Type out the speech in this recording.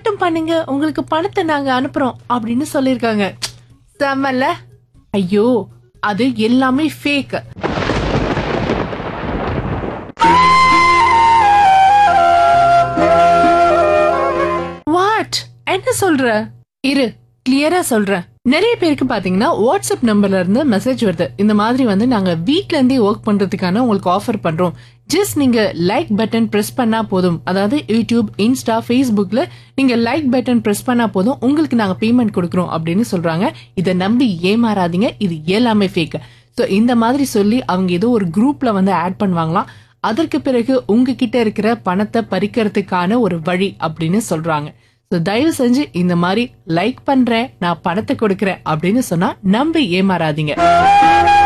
மட்டும் பண்ணுங்க உங்களுக்கு பணத்தை நாங்க அனுப்புறோம் அப்படின்னு சொல்லிருக்காங்க செம்மல்ல ஐயோ அது எல்லாமே ஃபேக் வாட் என்ன சொல்ற இரு கிளியரா சொல்றேன் நிறைய பேருக்கு பாத்தீங்கன்னா வாட்ஸ்அப் நம்பர்ல இருந்து மெசேஜ் வருது இந்த மாதிரி வந்து நாங்க வீட்ல இருந்தே ஒர்க் பண்றதுக்கான உங்களுக்கு ஆஃபர் பண்றோம் ஜஸ்ட் நீங்க லைக் பட்டன் பிரஸ் பண்ணா போதும் அதாவது யூடியூப் இன்ஸ்டா ஃபேஸ்புக்ல நீங்க லைக் பட்டன் பிரஸ் பண்ணா போதும் உங்களுக்கு நாங்க பேமெண்ட் கொடுக்குறோம் அப்படின்னு சொல்றாங்க இதை நம்பி ஏமாறாதீங்க இது எல்லாமே ஃபேக் ஸோ இந்த மாதிரி சொல்லி அவங்க ஏதோ ஒரு குரூப்ல வந்து ஆட் பண்ணுவாங்களாம் அதற்கு பிறகு உங்ககிட்ட இருக்கிற பணத்தை பறிக்கிறதுக்கான ஒரு வழி அப்படின்னு சொல்றாங்க ஸோ தயவு செஞ்சு இந்த மாதிரி லைக் பண்றேன் நான் பணத்தை கொடுக்கறேன் அப்படின்னு சொன்னா நம்பி ஏமாறாதீங்க